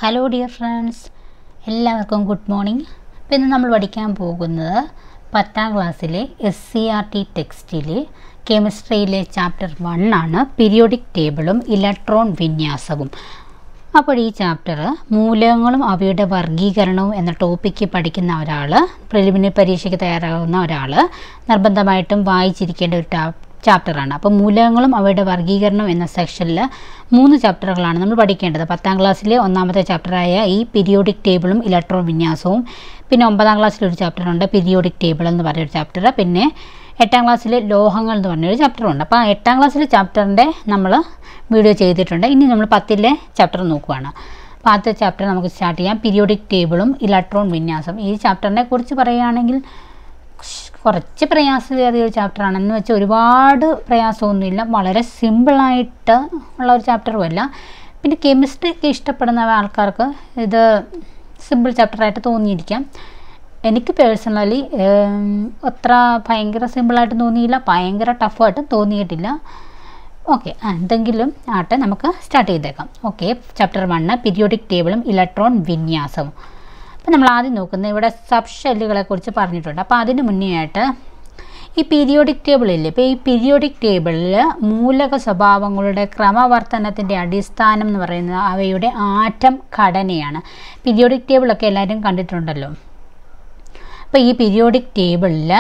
hello dear friends എല്ലാവർക്കും good morning അപ്പോൾ ഇന്ന് നമ്മൾ പഠിക്കാൻ പോകുന്നത് പത്താം ക്ലാസ്സിലെ എസ് സി ആർ ടി ടെക്സ്റ്റിലെ കെമിസ്ട്രിയിലെ ചാപ്റ്റർ വൺ ആണ് പീരിയോഡിക് ടേബിളും ഇലക്ട്രോൺ വിന്യാസവും അപ്പോൾ ഈ ചാപ്റ്റർ മൂലകങ്ങളും അവയുടെ വർഗീകരണവും എന്ന ടോപ്പിക്ക് പഠിക്കുന്ന ഒരാൾ പ്രിലിമിനറി പരീക്ഷയ്ക്ക് തയ്യാറാകുന്ന ഒരാൾ നിർബന്ധമായിട്ടും വായിച്ചിരിക്കേണ്ട ഒരു ടാ ചാപ്റ്ററാണ് അപ്പോൾ മൂലകങ്ങളും അവയുടെ വർഗീകരണവും എന്ന സെക്ഷനിൽ മൂന്ന് ചാപ്റ്ററുകളാണ് നമ്മൾ പഠിക്കേണ്ടത് പത്താം ക്ലാസ്സിലെ ഒന്നാമത്തെ ചാപ്റ്ററായ ഈ പീരിയോഡിക് ടേബിളും ഇലക്ട്രോൺ വിന്യാസവും പിന്നെ ഒമ്പതാം ക്ലാസ്സിലൊരു ചാപ്റ്ററുണ്ട് പീരിയോഡിക് ടേബിൾ എന്ന് പറയുന്ന ചാപ്റ്റർ പിന്നെ എട്ടാം ക്ലാസ്സിലെ ലോഹങ്ങൾ എന്ന് പറഞ്ഞൊരു ചാപ്റ്ററുണ്ട് അപ്പോൾ ആ എട്ടാം ക്ലാസ്സിലെ ചാപ്റ്ററിൻ്റെ നമ്മൾ വീഡിയോ ചെയ്തിട്ടുണ്ട് ഇനി നമ്മൾ പത്തിലെ ചാപ്റ്റർ നോക്കുകയാണ് അപ്പോൾ ആദ്യത്തെ ചാപ്റ്റർ നമുക്ക് സ്റ്റാർട്ട് ചെയ്യാം പീരിയോഡിക് ടേബിളും ഇലക്ട്രോൺ വിന്യാസം ഈ ചാപ്റ്ററിനെ കുറിച്ച് പറയുകയാണെങ്കിൽ കുറച്ച് പ്രയാസമേറിയ ഒരു ചാപ്റ്ററാണ് എന്ന് വെച്ചാൽ ഒരുപാട് പ്രയാസമൊന്നുമില്ല വളരെ സിമ്പിളായിട്ട് ഉള്ള ഒരു ചാപ്റ്ററും അല്ല പിന്നെ കെമിസ്ട്രി ഒക്കെ ഇഷ്ടപ്പെടുന്ന ആൾക്കാർക്ക് ഇത് സിമ്പിൾ ചാപ്റ്ററായിട്ട് തോന്നിയിരിക്കാം എനിക്ക് പേഴ്സണലി അത്ര ഭയങ്കര സിമ്പിളായിട്ട് തോന്നിയില്ല ഭയങ്കര ടഫായിട്ടും തോന്നിയിട്ടില്ല ഓക്കെ എന്തെങ്കിലും ആട്ടെ നമുക്ക് സ്റ്റാർട്ട് ചെയ്തേക്കാം ഓക്കെ ചാപ്റ്റർ വണ്ണ് പീരിയോഡിക് ടേബിളും ഇലക്ട്രോൺ വിന്യാസവും അപ്പോൾ നമ്മൾ ആദ്യം നോക്കുന്നത് ഇവിടെ സബ് ഷെല്ലുകളെ കുറിച്ച് പറഞ്ഞിട്ടുണ്ട് അപ്പോൾ അതിന് മുന്നേ ആയിട്ട് ഈ പീരിയോഡിക് ടേബിൾ ഇല്ലേ ഇപ്പോൾ ഈ പീരിയോഡിക് ടേബിളിൽ മൂലക സ്വഭാവങ്ങളുടെ ക്രമവർത്തനത്തിൻ്റെ അടിസ്ഥാനം എന്ന് പറയുന്നത് അവയുടെ ആറ്റം ഘടനയാണ് പീരിയോഡിക് ടേബിളൊക്കെ എല്ലാവരും കണ്ടിട്ടുണ്ടല്ലോ അപ്പോൾ ഈ പീരിയോഡിക് ടേബിളിൽ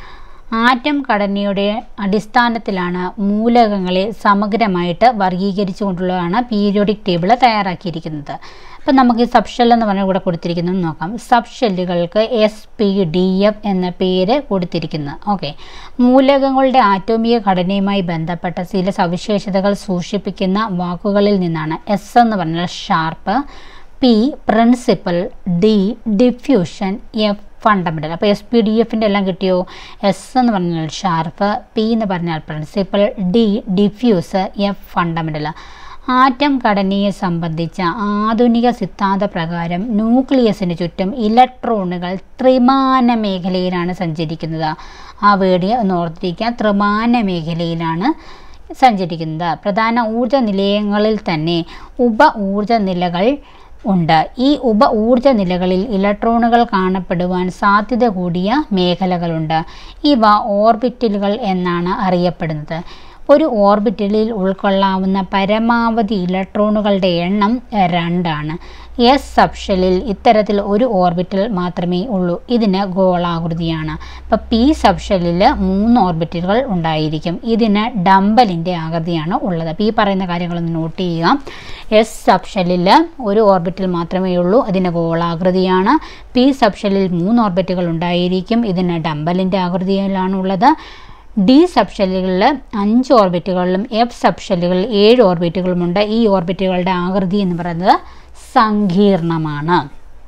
ആറ്റം ഘടനയുടെ അടിസ്ഥാനത്തിലാണ് മൂലകങ്ങളെ സമഗ്രമായിട്ട് വർഗീകരിച്ചുകൊണ്ടുള്ളതാണ് പീരിയോഡിക് ടേബിൾ തയ്യാറാക്കിയിരിക്കുന്നത് അപ്പം നമുക്ക് ഈ സബ് ഷെൽ എന്ന് പറഞ്ഞാൽ കൂടെ കൊടുത്തിരിക്കുന്നത് നോക്കാം സബ് ഷെല്ലുകൾക്ക് എസ് പി ഡി എഫ് എന്ന പേര് കൊടുത്തിരിക്കുന്നു ഓക്കെ മൂലകങ്ങളുടെ ആറ്റോമിക ഘടനയുമായി ബന്ധപ്പെട്ട ചില സവിശേഷതകൾ സൂക്ഷിപ്പിക്കുന്ന വാക്കുകളിൽ നിന്നാണ് എസ് എന്ന് പറഞ്ഞാൽ sharp P principal D diffusion F fundamental അപ്പോൾ എസ് പി ഡി എഫിൻ്റെ എല്ലാം കിട്ടിയോ എസ് എന്ന് പറഞ്ഞാൽ ഷാർപ്പ് പി എന്ന് പറഞ്ഞാൽ principal D diffuse F fundamental atom ഘടനയെ സംബന്ധിച്ച ആധുനിക സിദ്ധാന്ത പ്രകാരം ന്യൂക്ലിയസിന് ചുറ്റും ഇലക്ട്രോണുകൾ ത്രിമാന മേഖലയിലാണ് സഞ്ചരിക്കുന്നത് ആ വേടി ഒന്ന് ഓർത്തിരിക്കുക ത്രിമാന മേഖലയിലാണ് സഞ്ചരിക്കുന്നത് പ്രധാന ഊർജ നിലയങ്ങളിൽ തന്നെ ഉപ ഊർജ നിലകൾ ഉണ്ട് ഈ ഉപ ഊർജ നിലകളിൽ ഇലക്ട്രോണുകൾ കാണപ്പെടുവാൻ സാധ്യത കൂടിയ മേഖലകളുണ്ട് ഇവ ഓർബിറ്റലുകൾ എന്നാണ് അറിയപ്പെടുന്നത് ഒരു ഓർബിറ്റലിൽ ഉൾക്കൊള്ളാവുന്ന പരമാവധി ഇലക്ട്രോണുകളുടെ എണ്ണം രണ്ടാണ് എസ് സബ്ഷെല്ലിൽ ഇത്തരത്തിൽ ഒരു ഓർബിറ്റൽ മാത്രമേ ഉള്ളൂ ഇതിന് ഗോളാകൃതിയാണ് അപ്പോൾ പി സബ്ഷെല്ലിൽ മൂന്ന് ഓർബിറ്റലുകൾ ഉണ്ടായിരിക്കും ഇതിന് ഡംബലിൻ്റെ ആകൃതിയാണ് ഉള്ളത് അപ്പോൾ ഈ പറയുന്ന കാര്യങ്ങളൊന്ന് നോട്ട് ചെയ്യുക എസ് സബ്ഷെല്ലിൽ ഒരു ഓർബിറ്റൽ മാത്രമേ ഉള്ളൂ അതിന് ഗോളാകൃതിയാണ് പി സബ്ഷെല്ലിൽ മൂന്ന് ഓർബിറ്റുകൾ ഉണ്ടായിരിക്കും ഇതിന് ഡംബലിൻ്റെ ആകൃതിയിലാണ് ഉള്ളത് ഡി സബ്ഷെല്ലുകളിൽ അഞ്ച് ഓർബിറ്റുകളിലും എഫ് സബ്ഷെല്ലുകളിൽ ഏഴ് ഓർബിറ്റുകളുമുണ്ട് ഈ ഓർബിറ്റുകളുടെ ആകൃതി എന്ന് പറയുന്നത് സങ്കീർണമാണ്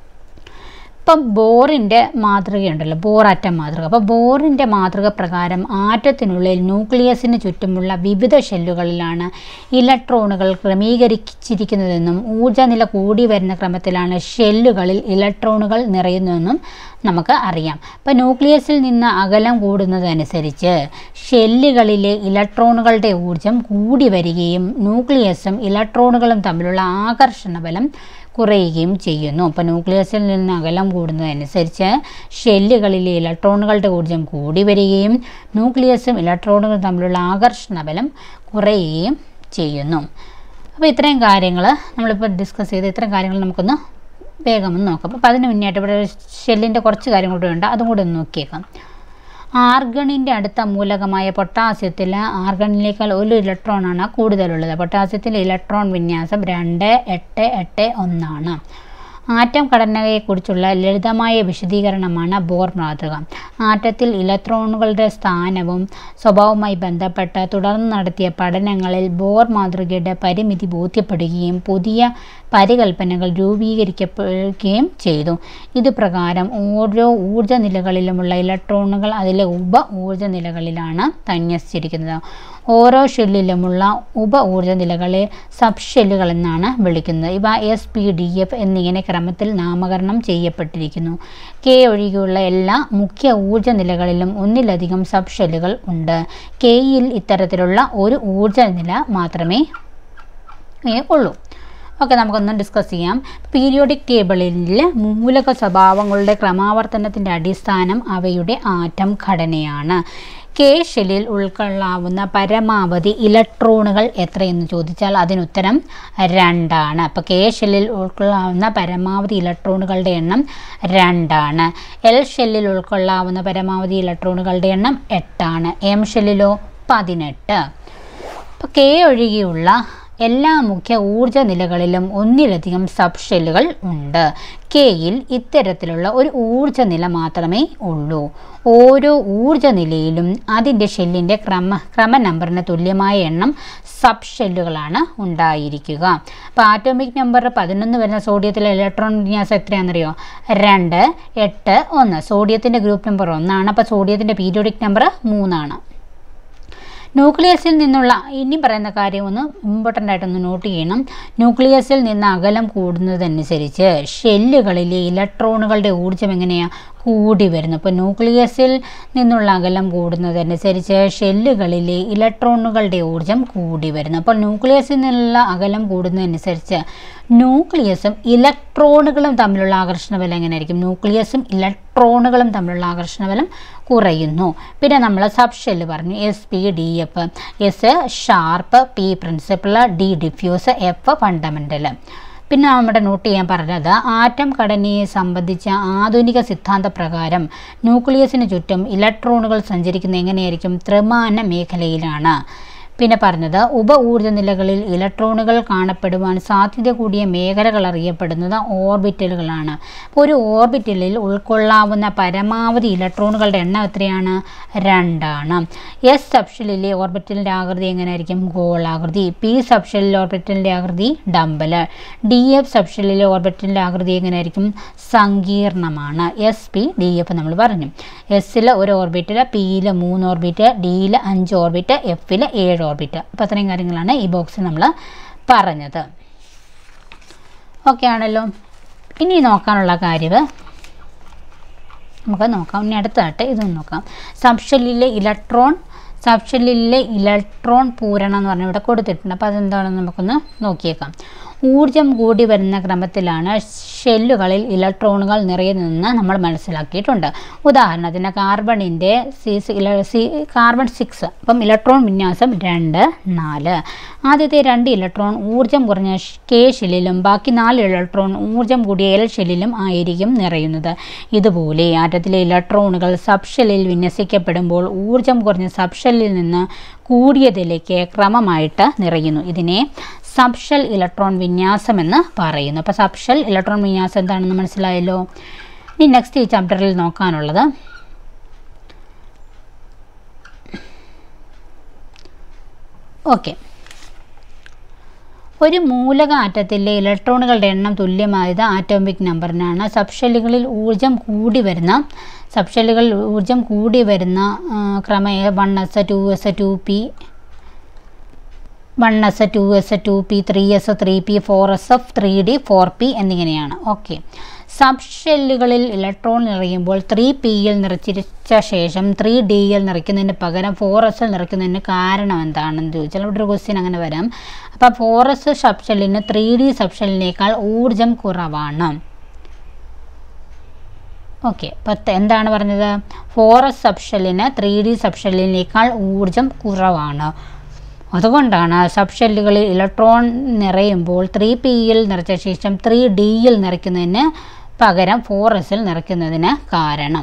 ഇപ്പം ബോറിൻ്റെ മാതൃകയുണ്ടല്ലോ ബോർ ആറ്റം മാതൃക അപ്പോൾ ബോറിൻ്റെ മാതൃക പ്രകാരം ആറ്റത്തിനുള്ളിൽ ന്യൂക്ലിയസിന് ചുറ്റുമുള്ള വിവിധ ഷെല്ലുകളിലാണ് ഇലക്ട്രോണുകൾ ക്രമീകരിച്ചിരിക്കുന്നതെന്നും ഊർജ്ജനില കൂടി വരുന്ന ക്രമത്തിലാണ് ഷെല്ലുകളിൽ ഇലക്ട്രോണുകൾ നിറയുന്നതെന്നും നമുക്ക് അറിയാം അപ്പോൾ ന്യൂക്ലിയസിൽ നിന്ന് അകലം കൂടുന്നതനുസരിച്ച് ഷെല്ലുകളിലെ ഇലക്ട്രോണുകളുടെ ഊർജം കൂടി വരികയും ന്യൂക്ലിയസും ഇലക്ട്രോണുകളും തമ്മിലുള്ള ആകർഷണ ബലം കുറയുകയും ചെയ്യുന്നു അപ്പോൾ ന്യൂക്ലിയസിൽ നിന്ന് അകലം കൂടുന്നതനുസരിച്ച് ഷെല്ലുകളിലെ ഇലക്ട്രോണുകളുടെ ഊർജ്ജം കൂടി വരികയും ന്യൂക്ലിയസും ഇലക്ട്രോണുകളും തമ്മിലുള്ള ആകർഷണ ബലം കുറയുകയും ചെയ്യുന്നു അപ്പോൾ ഇത്രയും കാര്യങ്ങൾ നമ്മളിപ്പോൾ ഡിസ്കസ് ചെയ്ത് ഇത്രയും കാര്യങ്ങൾ നമുക്കൊന്ന് വേഗം ഒന്ന് നോക്കാം അപ്പോൾ അതിന് മുന്നേയായിട്ട് ഇവിടെ ഷെല്ലിൻ്റെ കുറച്ച് കാര്യങ്ങൾ കൂടെ ഉണ്ട് അതും കൂടെ ഒന്ന് നോക്കിയേക്കാം ആർഗണിൻ്റെ അടുത്ത മൂലകമായ പൊട്ടാസ്യത്തിൽ ആർഗണിനേക്കാൾ ഒരു ഇലക്ട്രോണാണ് കൂടുതലുള്ളത് പൊട്ടാസ്യത്തിൽ ഇലക്ട്രോൺ വിന്യാസം രണ്ട് എട്ട് എട്ട് ഒന്നാണ് ആറ്റം ഘടനയെക്കുറിച്ചുള്ള ലളിതമായ വിശദീകരണമാണ് ബോർ മാതൃക ആറ്റത്തിൽ ഇലക്ട്രോണുകളുടെ സ്ഥാനവും സ്വഭാവവുമായി ബന്ധപ്പെട്ട് തുടർന്ന് നടത്തിയ പഠനങ്ങളിൽ ബോർ മാതൃകയുടെ പരിമിതി ബോധ്യപ്പെടുകയും പുതിയ പരികൽപ്പനകൾ രൂപീകരിക്കപ്പെടുകയും ചെയ്തു ഇത് പ്രകാരം ഓരോ ഊർജ്ജ നിലകളിലുമുള്ള ഇലക്ട്രോണുകൾ അതിലെ ഉപ ഊർജ്ജ നിലകളിലാണ് തന്യസിച്ചിരിക്കുന്നത് ഓരോ ഷെല്ലിലുമുള്ള ഉപ ഊർജ്ജ നിലകളെ സബ് ഷെല്ലുകൾ എന്നാണ് വിളിക്കുന്നത് ഇവ എസ് പി ഡി എഫ് എന്നിങ്ങനെ ക്രമത്തിൽ നാമകരണം ചെയ്യപ്പെട്ടിരിക്കുന്നു കെ ഒഴികെയുള്ള എല്ലാ മുഖ്യ ഊർജ്ജ നിലകളിലും ഒന്നിലധികം സബ് ഷെല്ലുകൾ ഉണ്ട് കെയിൽ ഇത്തരത്തിലുള്ള ഒരു ഊർജ്ജ നില മാത്രമേ ഏ, ഉള്ളൂ ഓക്കെ നമുക്കൊന്ന് ഡിസ്കസ് ചെയ്യാം പീരിയോഡിക് ടേബിളിൽ മൂലക സ്വഭാവങ്ങളുടെ ക്രമാവർത്തനത്തിൻ്റെ അടിസ്ഥാനം അവയുടെ ആറ്റം ഘടനയാണ് കെ ഷെല്ലിൽ ഉൾക്കൊള്ളാവുന്ന പരമാവധി ഇലക്ട്രോണുകൾ എത്രയെന്ന് ചോദിച്ചാൽ അതിനുത്തരം രണ്ടാണ് അപ്പോൾ കെ ഷെല്ലിൽ ഉൾക്കൊള്ളാവുന്ന പരമാവധി ഇലക്ട്രോണുകളുടെ എണ്ണം രണ്ടാണ് എൽ ഷെല്ലിൽ ഉൾക്കൊള്ളാവുന്ന പരമാവധി ഇലക്ട്രോണുകളുടെ എണ്ണം എട്ടാണ് എം ഷെല്ലിലോ പതിനെട്ട് അപ്പോൾ കെ ഒഴികെയുള്ള എല്ലാ മുഖ്യ ഊർജ നിലകളിലും ഒന്നിലധികം സബ് ഷെല്ലുകൾ ഉണ്ട് കെയിൽ ഇത്തരത്തിലുള്ള ഒരു ഊർജ നില മാത്രമേ ഉള്ളൂ ഓരോ ഊർജ നിലയിലും അതിൻ്റെ ഷെല്ലിൻ്റെ ക്രമ ക്രമ നമ്പറിന് തുല്യമായ എണ്ണം സബ് ഷെല്ലുകളാണ് ഉണ്ടായിരിക്കുക അപ്പോൾ ആറ്റോമിക് നമ്പർ പതിനൊന്ന് വരുന്ന സോഡിയത്തിലെ ഇലക്ട്രോൺ വിന്യാസം എത്രയാണെന്നറിയോ രണ്ട് എട്ട് ഒന്ന് സോഡിയത്തിൻ്റെ ഗ്രൂപ്പ് നമ്പർ ഒന്നാണ് അപ്പോൾ സോഡിയത്തിൻ്റെ പീരിയോഡിക് നമ്പർ മൂന്നാണ് ന്യൂക്ലിയസിൽ നിന്നുള്ള ഇനി പറയുന്ന കാര്യം ഒന്ന് ഇമ്പോർട്ടൻ്റ് ആയിട്ടൊന്ന് നോട്ട് ചെയ്യണം ന്യൂക്ലിയസിൽ നിന്ന് അകലം കൂടുന്നതനുസരിച്ച് ഷെല്ലുകളിലെ ഇലക്ട്രോണുകളുടെ ഊർജ്ജം എങ്ങനെയാണ് കൂടി വരുന്നു അപ്പോൾ ന്യൂക്ലിയസിൽ നിന്നുള്ള അകലം കൂടുന്നതനുസരിച്ച് ഷെല്ലുകളിലെ ഇലക്ട്രോണുകളുടെ ഊർജ്ജം കൂടി വരുന്നു അപ്പോൾ ന്യൂക്ലിയസിൽ നിന്നുള്ള അകലം കൂടുന്നതനുസരിച്ച് ന്യൂക്ലിയസും ഇലക്ട്രോണുകളും തമ്മിലുള്ള ആകർഷണ ബലം എങ്ങനെയായിരിക്കും ന്യൂക്ലിയസും ഇലക്ട്രോണുകളും തമ്മിലുള്ള ആകർഷണ ബലം കുറയുന്നു പിന്നെ നമ്മൾ സബ് ഷെല്ല് പറഞ്ഞു S P D F S sharp P principle D diffuse F fundamental പിന്നെ നമ്മുടെ നോട്ട് ചെയ്യാൻ പറഞ്ഞത് ആറ്റം ഘടനയെ സംബന്ധിച്ച ആധുനിക സിദ്ധാന്ത പ്രകാരം ന്യൂക്ലിയസിന് ചുറ്റും ഇലക്ട്രോണുകൾ സഞ്ചരിക്കുന്ന എങ്ങനെയായിരിക്കും ത്രിമാന മേഖലയിലാണ് പിന്നെ പറഞ്ഞത് ഉപ ഊർജ്ജ നിലകളിൽ ഇലക്ട്രോണുകൾ കാണപ്പെടുവാൻ സാധ്യത കൂടിയ മേഖലകൾ അറിയപ്പെടുന്നത് ഓർബിറ്റലുകളാണ് അപ്പോൾ ഒരു ഓർബിറ്റലിൽ ഉൾക്കൊള്ളാവുന്ന പരമാവധി ഇലക്ട്രോണുകളുടെ എണ്ണം എത്രയാണ് രണ്ടാണ് എസ് സബ്ഷലിലെ ഓർബിറ്റലിൻ്റെ ആകൃതി എങ്ങനെയായിരിക്കും ഗോളാകൃതി പി സബ്ഷലിലെ ഓർബിറ്റലിൻ്റെ ആകൃതി ഡമ്പൽ ഡി എഫ് സബ്ഷലിലെ ഓർബിറ്റലിൻ്റെ ആകൃതി എങ്ങനെയായിരിക്കും സങ്കീർണമാണ് എസ് പി ഡി എഫ് നമ്മൾ പറഞ്ഞു എസ്സിൽ ഒരു ഓർബിറ്റിൽ പിയിൽ മൂന്ന് ഓർബിറ്റ് ഡിയിൽ അഞ്ച് ഓർബിറ്റ് എഫിൽ ഏഴ് ഓർബിറ്റ് അപ്പോൾ അത്രയും കാര്യങ്ങളാണ് ഈ ബോക്സിൽ നമ്മൾ പറഞ്ഞത് ഓക്കെ ആണല്ലോ ഇനി നോക്കാനുള്ള കാര്യം നമുക്ക് നോക്കാം ഇനി അടുത്തായിട്ട് ഇതൊന്ന് നോക്കാം സബ്ഷെല്ലിലെ ഇലക്ട്രോൺ സബ്ഷെല്ലിലെ ഇലക്ട്രോൺ പൂരണം എന്ന് പറഞ്ഞ് ഇവിടെ കൊടുത്തിട്ടുണ്ട് അപ്പോൾ അതെന്താണെന്ന് നമുക്കൊന്ന് നോക്കിയേക്കാം ഊർജം കൂടി വരുന്ന ക്രമത്തിലാണ് ഷെല്ലുകളിൽ ഇലക്ട്രോണുകൾ നിറയുന്നതെന്ന് നമ്മൾ മനസ്സിലാക്കിയിട്ടുണ്ട് ഉദാഹരണത്തിന് കാർബണിൻ്റെ സി സി കാർബൺ സിക്സ് അപ്പം ഇലക്ട്രോൺ വിന്യാസം രണ്ട് നാല് ആദ്യത്തെ രണ്ട് ഇലക്ട്രോൺ ഊർജം കുറഞ്ഞ കെ ഷെല്ലിലും ബാക്കി നാല് ഇലക്ട്രോൺ ഊർജം കൂടിയ എൽ ഷെല്ലിലും ആയിരിക്കും നിറയുന്നത് ഇതുപോലെ ആറ്റത്തിലെ ഇലക്ട്രോണുകൾ സബ് ഷെല്ലിൽ വിന്യസിക്കപ്പെടുമ്പോൾ ഊർജം കുറഞ്ഞ സബ് ഷെല്ലിൽ നിന്ന് കൂടിയതിലേക്ക് ക്രമമായിട്ട് നിറയുന്നു ഇതിനെ സബ്ഷൽ ഇലക്ട്രോൺ വിന്യാസം എന്ന് പറയുന്നു അപ്പോൾ സബ്ഷൽ ഇലക്ട്രോൺ വിന്യാസം എന്താണെന്ന് മനസ്സിലായല്ലോ ഇനി നെക്സ്റ്റ് ഈ ചാപ്റ്ററിൽ നോക്കാനുള്ളത് ഓക്കെ ഒരു മൂലക ആറ്റത്തിലെ ഇലക്ട്രോണുകളുടെ എണ്ണം തുല്യമായത് ആറ്റോമിക് നമ്പറിനാണ് സബ്ഷെല്ലുകളിൽ ഊർജം കൂടി വരുന്ന സബ്ഷെല്ലുകളിൽ ഊർജം കൂടി വരുന്ന ക്രമ one S two S two P one S two S two P three S three P four S F three D four P എന്നിങ്ങനെയാണ് ഓക്കെ സബ് ഷെല്ലുകളിൽ ഇലക്ട്രോൺ നിറയുമ്പോൾ ത്രീ പിയിൽ നിറച്ചിരിച്ച ശേഷം ത്രീ ഡിയിൽ നിറയ്ക്കുന്നതിന് പകരം ഫോർ എസിൽ നിറയ്ക്കുന്നതിന് കാരണം എന്താണെന്ന് ചോദിച്ചാൽ ഇവിടെ ഒരു ക്വസ്റ്റ്യൻ അങ്ങനെ വരാം അപ്പോൾ ഫോർ എസ് സബ് ഷെല്ലിന് ത്രീ ഡി സബ് ഷെല്ലിനേക്കാൾ ഊർജം കുറവാണ് ഓക്കെ പത്ത് എന്താണ് പറഞ്ഞത് ഫോർ എസ് സബ് ഷെല്ലിന് ത്രീ ഡി സബ് ഷെല്ലിനേക്കാൾ ഊർജം കുറവാണ് അതുകൊണ്ടാണ് സബ് ഷെല്ലുകളിൽ ഇലക്ട്രോൺ നിറയുമ്പോൾ ത്രീ പിയിൽ നിറച്ച ശേഷം ത്രീ ഡിയിൽ നിറയ്ക്കുന്നതിന് പകരം ഫോർ എസിൽ നിറയ്ക്കുന്നതിന് കാരണം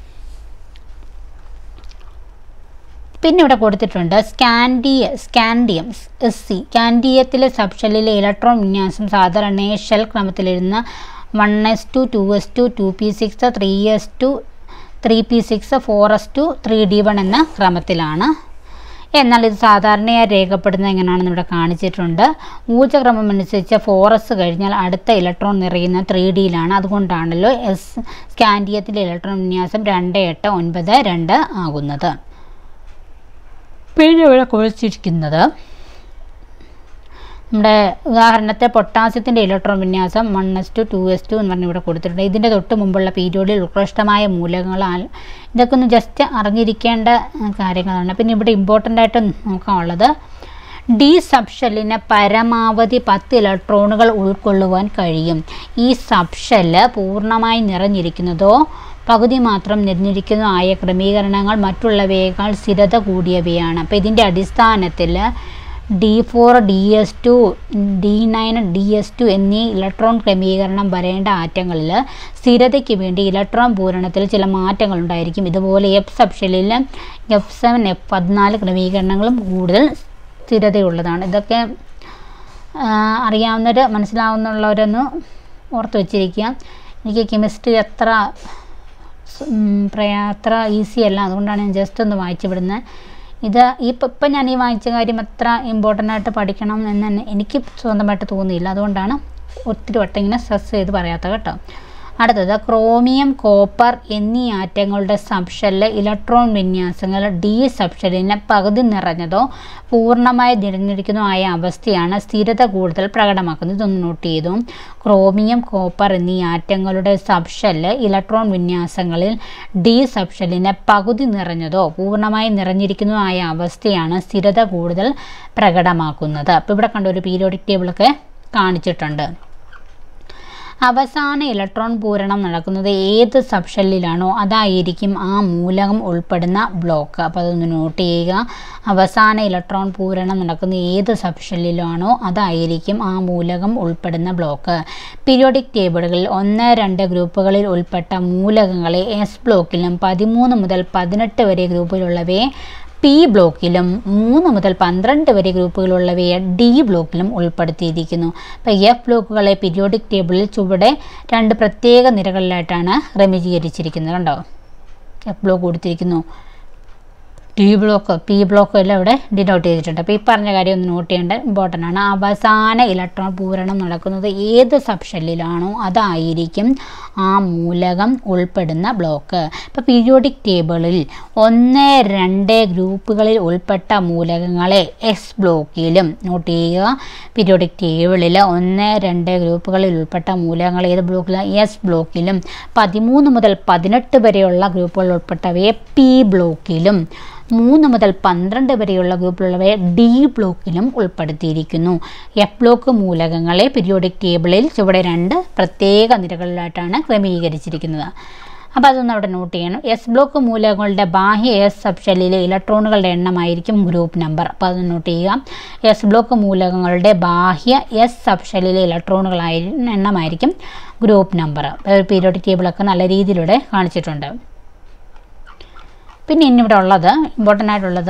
പിന്നെ ഇവിടെ കൊടുത്തിട്ടുണ്ട് സ്കാൻഡിയ സ്കാൻഡിയം എസ് സി കാൻഡിയത്തിലെ സബ് ഷെല്ലിലെ ഇലക്ട്രോൺ വിന്യാസം സാധാരണ ഷെൽ ക്രമത്തിലിരുന്ന one S two two S two two P six three S two three P six four S two three D one എന്ന ക്രമത്തിലാണ് എന്നാൽ ഇത് സാധാരണയായി രേഖപ്പെടുന്നത് എങ്ങനെയാണെന്ന് ഇവിടെ കാണിച്ചിട്ടുണ്ട് ഊർജ്ജക്രമം അനുസരിച്ച് ഫോറസ് കഴിഞ്ഞാൽ അടുത്ത ഇലക്ട്രോൺ നിറയുന്ന ത്രീ ഡിയിലാണ് അതുകൊണ്ടാണല്ലോ എസ് സ്കാൻഡിയത്തിലെ ഇലക്ട്രോൺ വിന്യാസം രണ്ട് എട്ട് ഒൻപത് രണ്ട് ആകുന്നത് പിന്നെ ഇവിടെ കുറിച്ചിരിക്കുന്നത് നമ്മുടെ ഉദാഹരണത്തെ പൊട്ടാസ്യത്തിൻ്റെ ഇലക്ട്രോൺ വിന്യാസം one S two two S two എന്ന് പറഞ്ഞ് ഇവിടെ കൊടുത്തിട്ടുണ്ട് ഇതിൻ്റെ തൊട്ട് മുമ്പുള്ള പീരിയോഡിൽ ഉത്കൃഷ്ടമായ മൂലകങ്ങളാൽ ഇതൊക്കെ ഒന്ന് ജസ്റ്റ് അറിഞ്ഞിരിക്കേണ്ട കാര്യങ്ങളാണ് പിന്നെ ഇവിടെ ഇമ്പോർട്ടൻ്റ് ആയിട്ട് നോക്കാനുള്ളത് ഡി സബ്ഷെല്ലിന് പരമാവധി പത്ത് ഇലക്ട്രോണുകൾ ഉൾക്കൊള്ളുവാൻ കഴിയും ഈ സബ്ഷെല്ല് പൂർണ്ണമായി നിറഞ്ഞിരിക്കുന്നതോ പകുതി മാത്രം നിറഞ്ഞിരിക്കുന്നതോ ആയ ക്രമീകരണങ്ങൾ മറ്റുള്ളവയേക്കാൾ സ്ഥിരത കൂടിയവയാണ് അപ്പോൾ ഇതിൻ്റെ അടിസ്ഥാനത്തിൽ D four D S two D nine D S two എന്നീ ഇലക്ട്രോൺ ക്രമീകരണം വരേണ്ട ആറ്റങ്ങളിൽ സ്ഥിരതയ്ക്ക് വേണ്ടി ഇലക്ട്രോൺ പൂരണത്തിൽ ചില മാറ്റങ്ങൾ ഉണ്ടായിരിക്കും ഇതുപോലെ എഫ് സബ്ഷെല്ലിൽ എഫ് സെവൻ എഫ് പതിനാല് ക്രമീകരണങ്ങളും കൂടുതൽ സ്ഥിരതയുള്ളതാണ് ഇതൊക്കെ ആ, അറിയാവുന്നവർ മനസ്സിലാവുന്നുള്ളവരൊന്ന് ഓർത്ത് വെച്ചിരിക്കുക എനിക്ക് കെമിസ്ട്രി അത്ര സ്- ഉം, പ്രയാ അത്ര ഈസി അല്ല അതുകൊണ്ടാണ് ഞാൻ ജസ്റ്റ് ഒന്ന് വായിച്ചു വിടുന്നത് ഇത് ഈ ഇപ്പം ഇപ്പം ഞാൻ ഈ വായിച്ച കാര്യം അത്ര ഇമ്പോർട്ടൻ്റ് ആയിട്ട് പഠിക്കണം എന്ന് തന്നെ എനിക്ക് സ്വന്തമായിട്ട് തോന്നിയില്ല അതുകൊണ്ടാണ് ഒത്തിരി വട്ടം ഇങ്ങനെ സ്ട്രെസ് ചെയ്ത് പറയാത്തത് കേട്ടോ അടുത്തത് ക്രോമിയം കോപ്പർ എന്നീ ആറ്റങ്ങളുടെ സബ്ഷെല്ല് ഇലക്ട്രോൺ വിന്യാസങ്ങൾ ഡി സബ്ഷെല്ലിന് പകുതി നിറഞ്ഞതോ പൂർണ്ണമായി നിറഞ്ഞിരിക്കുന്നതോ ആയ അവസ്ഥയാണ് സ്ഥിരത കൂടുതൽ പ്രകടമാക്കുന്നത് ഇതൊന്ന് നോട്ട് ചെയ്തു ക്രോമിയം കോപ്പർ എന്നീ ആറ്റങ്ങളുടെ സബ്ഷെല്ല് ഇലക്ട്രോൺ വിന്യാസങ്ങളിൽ ഡി സബ്ഷെല്ലിന് പകുതി നിറഞ്ഞതോ പൂർണ്ണമായി നിറഞ്ഞിരിക്കുന്നതോ ആയ അവസ്ഥയാണ് സ്ഥിരത കൂടുതൽ പ്രകടമാക്കുന്നത് അപ്പോൾ ഇവിടെ കണ്ട ഒരു പീരിയോഡിക് ടേബിളൊക്കെ കാണിച്ചിട്ടുണ്ട് അവസാന ഇലക്ട്രോൺ പൂരണം നടക്കുന്നത് ഏത് സബ്ഷെല്ലിലാണോ അതായിരിക്കും ആ മൂലകം ഉൾപ്പെടുന്ന ബ്ലോക്ക് അപ്പോൾ അതൊന്ന് നോട്ട് ചെയ്യുക അവസാന ഇലക്ട്രോൺ പൂരണം നടക്കുന്ന ഏത് സബ്ഷെല്ലിലാണോ അതായിരിക്കും ആ മൂലകം ഉൾപ്പെടുന്ന ബ്ലോക്ക് പീരിയോഡിക് ടേബിളുകളിൽ ഒന്ന് രണ്ട് ഗ്രൂപ്പുകളിൽ ഉൾപ്പെട്ട മൂലകങ്ങളെ എസ് ബ്ലോക്കിലും പതിമൂന്ന് മുതൽ പതിനെട്ട് വരെ ഗ്രൂപ്പിലുള്ളവയെ പി ബ്ലോക്കിലും മൂന്ന് മുതൽ പന്ത്രണ്ട് വരെ ഗ്രൂപ്പുകളുള്ളവയെ ഡി ബ്ലോക്കിലും ഉൾപ്പെടുത്തിയിരിക്കുന്നു അപ്പോൾ എഫ് ബ്ലോക്കുകളെ പീരിയോഡിക് ടേബിളിൽ ചുവടെ രണ്ട് പ്രത്യേക നിരകളിലായിട്ടാണ് ക്രമീകരിച്ചിരിക്കുന്നത് കണ്ടോ എഫ് ബ്ലോക്ക് കൊടുത്തിരിക്കുന്നു ടി ബ്ലോക്ക് പി ബ്ലോക്ക് എല്ലാം ഇവിടെ ഡിനോട്ട് ചെയ്തിട്ടുണ്ട് അപ്പോൾ ഈ പറഞ്ഞ കാര്യം ഒന്ന് നോട്ട് ചെയ്യേണ്ട ഇമ്പോർട്ടൻ്റ് ആണ് അവസാന ഇലക്ട്രോൺ പൂരണം നടക്കുന്നത് ഏത് സബ്ഷെല്ലിലാണോ അതായിരിക്കും ആ മൂലകം ഉൾപ്പെടുന്ന ബ്ലോക്ക് ഇപ്പോൾ പീരിയോഡിക് ടേബിളിൽ ഒന്ന് രണ്ട് ഗ്രൂപ്പുകളിൽ ഉൾപ്പെട്ട മൂലകങ്ങളെ എസ് ബ്ലോക്കിലും നോട്ട് ചെയ്യുക പീരിയോഡിക് ടേബിളിൽ ഒന്ന് രണ്ട് ഗ്രൂപ്പുകളിൽ ഉൾപ്പെട്ട മൂലകങ്ങൾ ഏത് ബ്ലോക്കിലും എസ് ബ്ലോക്കിലും പതിമൂന്ന് മുതൽ പതിനെട്ട് വരെയുള്ള ടേബിളുകളിൽ ഉൾപ്പെട്ടവയെ പി ബ്ലോക്കിലും മൂന്ന് മുതൽ പന്ത്രണ്ട് വരെയുള്ള ഗ്രൂപ്പിലുള്ളവയെ ഡി ബ്ലോക്കിലും ഉൾപ്പെടുത്തിയിരിക്കുന്നു എഫ് ബ്ലോക്ക് മൂലകങ്ങളെ പീരിയോഡിക് ടേബിളിൽ ചുവടെ രണ്ട് പ്രത്യേക നിരകളിലായിട്ടാണ് ക്രമീകരിച്ചിരിക്കുന്നത് അപ്പോൾ അതൊന്ന് അവിടെ നോട്ട് ചെയ്യണം എസ് ബ്ലോക്ക് മൂലകങ്ങളുടെ ബാഹ്യ എസ് സബ്ഷെല്ലിലെ ഇലക്ട്രോണുകളുടെ എണ്ണമായിരിക്കും ഗ്രൂപ്പ് നമ്പർ അപ്പോൾ അത് നോട്ട് ചെയ്യുക എസ് ബ്ലോക്ക് മൂലകങ്ങളുടെ ബാഹ്യ എസ് സബ്ഷെല്ലിലെ ഇലക്ട്രോണുകളായി എണ്ണമായിരിക്കും ഗ്രൂപ്പ് നമ്പർ പീരിയോഡിക് ടേബിളൊക്കെ നല്ല രീതിയിലൂടെ കാണിച്ചിട്ടുണ്ട് പിന്നെ ഇന്നിവിടെ ഉള്ളത് ഇമ്പോർട്ടൻ്റ് ആയിട്ടുള്ളത്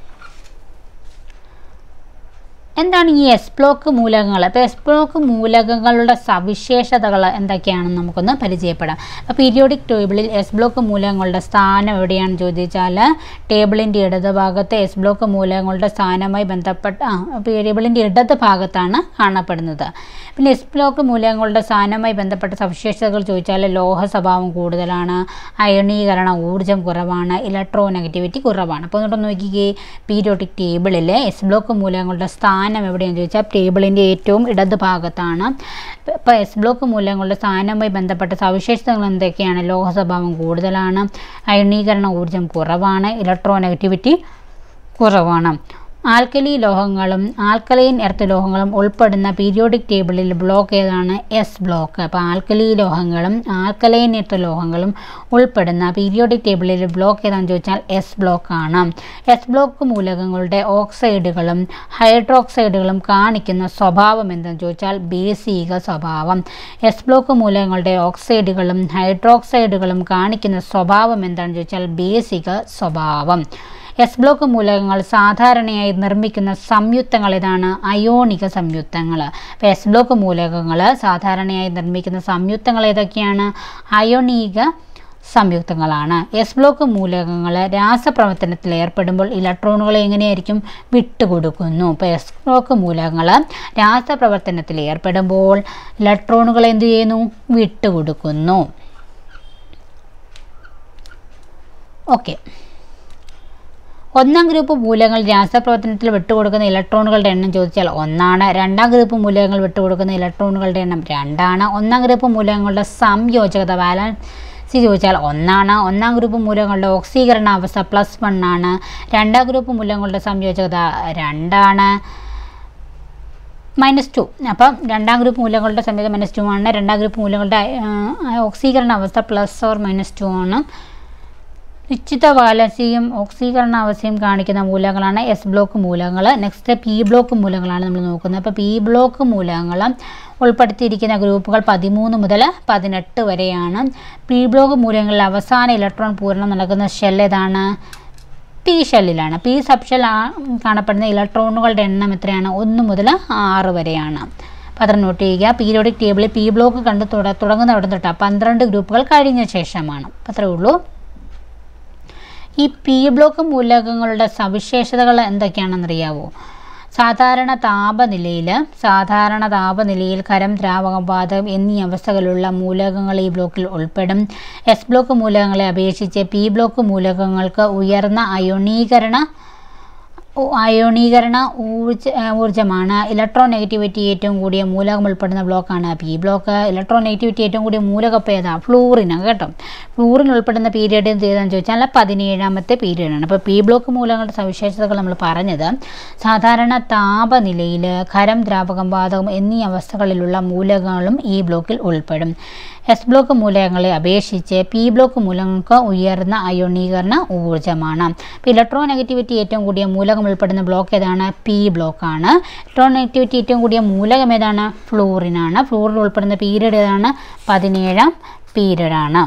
എന്താണ് ഈ എസ് ബ്ലോക്ക് മൂലകങ്ങൾ അപ്പോൾ എസ് ബ്ലോക്ക് മൂലകങ്ങളുടെ സവിശേഷതകൾ എന്തൊക്കെയാണെന്ന് നമുക്കൊന്ന് പരിചയപ്പെടാം അപ്പോൾ പീരിയോഡിക് ടേബിളിൽ എസ് ബ്ലോക്ക് മൂലകങ്ങളുടെ സ്ഥാനം എവിടെയാണെന്ന് ചോദിച്ചാൽ ടേബിളിൻ്റെ ഇടത് ഭാഗത്ത് എസ് ബ്ലോക്ക് മൂലകങ്ങളുടെ സ്ഥാനവുമായി ബന്ധപ്പെട്ട ആ ടേബിളിൻ്റെ ഇടത് ഭാഗത്താണ് കാണപ്പെടുന്നത് പിന്നെ എസ് ബ്ലോക്ക് മൂലകങ്ങളുടെ സ്ഥാനവുമായി ബന്ധപ്പെട്ട സവിശേഷതകൾ ചോദിച്ചാൽ ലോഹ സ്വഭാവം കൂടുതലാണ് അയണീകരണ ഊർജ്ജം കുറവാണ് ഇലക്ട്രോ നെഗറ്റിവിറ്റി കുറവാണ് അപ്പോൾ എന്നിട്ട് നോക്കിക്കേ പീരിയോഡിക് ടേബിളിൽ എസ് ബ്ലോക്ക് മൂലകങ്ങളുടെ സ്ഥാനം എവിടെയാണെന്ന് ചോദിച്ചാൽ ടേബിളിൻ്റെ ഏറ്റവും ഇടത് ഭാഗത്താണ് ഇപ്പോൾ എസ് ബ്ലോക്ക് മൂലകങ്ങളുടെ സ്ഥാനവുമായി ബന്ധപ്പെട്ട സവിശേഷതകൾ എന്തൊക്കെയാണ് ലോഹ സ്വഭാവം കൂടുതലാണ് അയണീകരണ ഊർജ്ജം കുറവാണ് ഇലക്ട്രോ നെഗറ്റിവിറ്റി കുറവാണ് ആൽക്കലി ലോഹങ്ങളും ആൽക്കലൈൻ എർത്ത് ലോഹങ്ങളും ഉൾപ്പെടുന്ന പീരിയോഡിക് ടേബിളിൽ ബ്ലോക്ക് ഏതാണ് എസ് ബ്ലോക്ക് അപ്പോൾ ആൽക്കലി ലോഹങ്ങളും ആൽക്കലൈൻ എർത്ത് ലോഹങ്ങളും ഉൾപ്പെടുന്ന പീരിയോഡിക് ടേബിളിൽ ബ്ലോക്ക് ഏതാണെന്ന് ചോദിച്ചാൽ എസ് ബ്ലോക്ക് ആണ് എസ് ബ്ലോക്ക് മൂലകങ്ങളുടെ ഓക്സൈഡുകളും ഹൈഡ്രോക്സൈഡുകളും കാണിക്കുന്ന സ്വഭാവം എന്തെന്ന് ചോദിച്ചാൽ ബേസിക സ്വഭാവം എസ് ബ്ലോക്ക് മൂലകങ്ങളുടെ ഓക്സൈഡുകളും ഹൈഡ്രോക്സൈഡുകളും കാണിക്കുന്ന സ്വഭാവം എന്താണെന്ന് ചോദിച്ചാൽ ബേസിക സ്വഭാവം എസ് ബ്ലോക്ക് മൂലകങ്ങൾ സാധാരണയായി നിർമ്മിക്കുന്ന സംയുക്തങ്ങൾ ഏതാണ് അയോണിക സംയുക്തങ്ങൾ അപ്പോൾ എസ് ബ്ലോക്ക് മൂലകങ്ങൾ സാധാരണയായി നിർമ്മിക്കുന്ന സംയുക്തങ്ങൾ ഏതൊക്കെയാണ് അയോണിക സംയുക്തങ്ങളാണ് എസ് ബ്ലോക്ക് മൂലകങ്ങൾ രാസപ്രവർത്തനത്തിൽ ഏർപ്പെടുമ്പോൾ ഇലക്ട്രോണുകളെ എങ്ങനെയായിരിക്കും വിട്ടുകൊടുക്കുന്നു ഇപ്പോൾ എസ് ബ്ലോക്ക് മൂലകങ്ങൾ രാസപ്രവർത്തനത്തിൽ ഏർപ്പെടുമ്പോൾ ഇലക്ട്രോണുകൾ എന്ത് ചെയ്യുന്നു വിട്ടുകൊടുക്കുന്നു ഓക്കെ ഒന്നാം ഗ്രൂപ്പ് മൂലകങ്ങൾ രാസപ്രവർത്തനത്തിൽ വിട്ടുകൊടുക്കുന്ന ഇലക്ട്രോണുകളുടെ എണ്ണം ചോദിച്ചാൽ ഒന്നാണ് രണ്ടാം ഗ്രൂപ്പ് മൂലകങ്ങൾ വിട്ടുകൊടുക്കുന്ന ഇലക്ട്രോണുകളുടെ എണ്ണം രണ്ടാണ് ഒന്നാം ഗ്രൂപ്പ് മൂലകങ്ങളുടെ സംയോജകത വാലൻസ് സി ചോദിച്ചാൽ ഒന്നാണ് ഒന്നാം ഗ്രൂപ്പ് മൂലകങ്ങളുടെ ഓക്സീകരണാവസ്ഥ പ്ലസ് വൺ ആണ് രണ്ടാം ഗ്രൂപ്പ് മൂലകങ്ങളുടെ സംയോജകത രണ്ടാണ് മൈനസ് ടു അപ്പം രണ്ടാം ഗ്രൂപ്പ് മൂലകങ്ങളുടെ സംയോജനം മൈനസ് ടു ആണ് രണ്ടാം ഗ്രൂപ്പ് മൂലകങ്ങളുടെ ആ, ഓക്സീകരണ അവസ്ഥ പ്ലസ് ഓർ മൈനസ് ടു ആണ് നിശ്ചിത വാലൻസിയും ഓക്സീകരണ അവസ്ഥയും കാണിക്കുന്ന മൂലകങ്ങളാണ് എസ് ബ്ലോക്ക് മൂലകങ്ങൾ നെക്സ്റ്റ് പി ബ്ലോക്ക് മൂലകങ്ങളാണ് നമ്മൾ നോക്കുന്നത് അപ്പോൾ പി ബ്ലോക്ക് മൂലകങ്ങൾ ഉൾപ്പെടുത്തിയിരിക്കുന്ന ഗ്രൂപ്പുകൾ പതിമൂന്ന് മുതൽ പതിനെട്ട് വരെയാണ് പി ബ്ലോക്ക് മൂലകങ്ങളിൽ അവസാന ഇലക്ട്രോൺ പൂരണം നടക്കുന്ന ഷെൽ ഏതാണ് പി ഷെല്ലിലാണ് പി സബ് ഷെൽ കാണപ്പെടുന്ന ഇലക്ട്രോണുകളുടെ എണ്ണം എത്രയാണ് ഒന്ന് മുതൽ ആറ് വരെയാണ് അപ്പോൾ അത്ര നോട്ട് ചെയ്യുക പീരിയോഡിക് ടേബിളിൽ പി ബ്ലോക്ക് കണ്ട് തുട തുടങ്ങുന്ന അവിടെ തൊട്ട് പന്ത്രണ്ട് ഗ്രൂപ്പുകൾ കഴിഞ്ഞ ശേഷമാണ് അപ്പോൾ അത്രേ ഉള്ളൂ ഈ പി ബ്ലോക്ക് മൂലകങ്ങളുടെ സവിശേഷതകൾ എന്തൊക്കെയാണെന്നറിയാവോ സാധാരണ താപനിലയിൽ സാധാരണ താപനിലയിൽ ഖരം ദ്രാവകം വാതകം എന്നീ അവസ്ഥകളുള്ള മൂലകങ്ങൾ ഈ ബ്ലോക്കിൽ ഉൾപ്പെടും എസ് ബ്ലോക്ക് മൂലകങ്ങളെ അപേക്ഷിച്ച് പി ബ്ലോക്ക് മൂലകങ്ങൾക്ക് ഉയർന്ന അയോണീകരണ ഉ- അയോണീകരണ ഊർജ ഊർജ്ജമാണ് ഇലക്ട്രോൺ നെഗറ്റിവിറ്റി ഏറ്റവും കൂടിയ മൂലകം ഉൾപ്പെടുന്ന ബ്ലോക്കാണ് പി ബ്ലോക്ക് ഇലക്ട്രോൺ നെഗറ്റിവിറ്റി ഏറ്റവും കൂടിയ മൂലകം ഏതാ ഫ്ലൂറിനാണ് കേട്ടോ ഫ്ലൂറിൻ ഉൾപ്പെടുന്ന പീരീഡ് എന്ത് ചെയ്താന്ന് ചോദിച്ചാൽ പതിനേഴാമത്തെ പീരീഡാണ് അപ്പോൾ പി ബ്ലോക്ക് മൂലകങ്ങളുടെ സവിശേഷതകൾ നമ്മൾ പറഞ്ഞത് സാധാരണ താപനിലയിൽ ഖരം ദ്രാവകം വാതകം എന്നീ അവസ്ഥകളിലുള്ള മൂലകങ്ങളും ഈ ബ്ലോക്കിൽ ഉൾപ്പെടും എസ് ബ്ലോക്ക് മൂലകങ്ങളെ അപേക്ഷിച്ച് പി ബ്ലോക്ക് മൂലകങ്ങൾക്ക് ഉയർന്ന അയോണീകരണ ഊർജ്ജമാണ് അപ്പോൾ ഇലക്ട്രോൺ നെഗറ്റിവിറ്റി ഏറ്റവും കൂടിയ മൂലകം ഉൾപ്പെടുന്ന ബ്ലോക്ക് ഏതാണ് പി ബ്ലോക്കാണ് ഇലക്ട്രോൺ നെഗറ്റിവിറ്റി ഏറ്റവും കൂടിയ മൂലകം ഏതാണ് ഫ്ലൂറിനാണ് ഫ്ലൂറിൻ ഉൾപ്പെടുന്ന പീരീഡ് ഏതാണ് പതിനേഴാം പീരീഡാണ്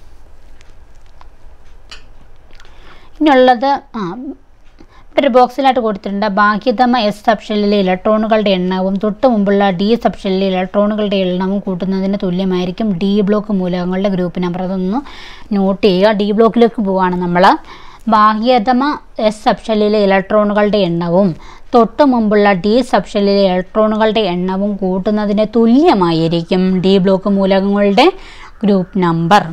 ഇനിയുള്ളത് ആ ഇവിടെ ഒരു ബോക്സിലായിട്ട് കൊടുത്തിട്ടുണ്ട് ബാഹ്യതമ എസ് സബ്ഷെല്ലിലെ ഇലക്ട്രോണുകളുടെ എണ്ണവും തൊട്ട് മുമ്പുള്ള ഡി സബ്ഷെല്ലിലെ ഇലക്ട്രോണുകളുടെ എണ്ണവും കൂട്ടുന്നതിന് തുല്യമായിരിക്കും ഡി ബ്ലോക്ക് മൂലകങ്ങളുടെ ഗ്രൂപ്പ് നമ്പർ അതൊന്ന് നോട്ട് ചെയ്യുക ഡി ബ്ലോക്കിലേക്ക് പോവുകയാണ് നമ്മൾ ബാഹ്യതമ എസ് സബ്ഷെല്ലിലെ ഇലക്ട്രോണുകളുടെ എണ്ണവും തൊട്ട് മുമ്പുള്ള ഡി സബ്ഷെല്ലിലെ ഇലക്ട്രോണുകളുടെ എണ്ണവും കൂട്ടുന്നതിന് തുല്യമായിരിക്കും ഡി ബ്ലോക്ക് മൂലകങ്ങളുടെ ഗ്രൂപ്പ് നമ്പർ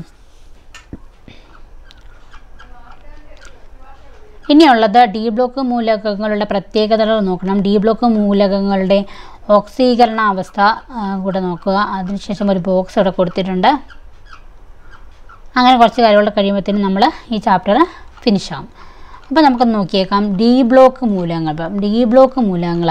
ഇനിയുള്ളത് ഡി ബ്ലോക്ക് മൂലകങ്ങളുടെ പ്രത്യേകതകൾ നോക്കണം ഡി ബ്ലോക്ക് മൂലകങ്ങളുടെ ഓക്സീകരണ അവസ്ഥ ആ, കൂടെ നോക്കുക അതിനുശേഷം ഒരു ബോക്സ് ഇവിടെ കൊടുത്തിട്ടുണ്ട് അങ്ങനെ കുറച്ച് കാര്യങ്ങൾ കഴിയുമ്പോഴത്തേനും നമ്മൾ ഈ ചാപ്റ്റർ ഫിനിഷ് ആവും അപ്പോൾ നമുക്ക് നോക്കിയേക്കാം ഡി ബ്ലോക്ക് മൂലകങ്ങൾ ഇപ്പം ഡി ബ്ലോക്ക് മൂലകങ്ങൾ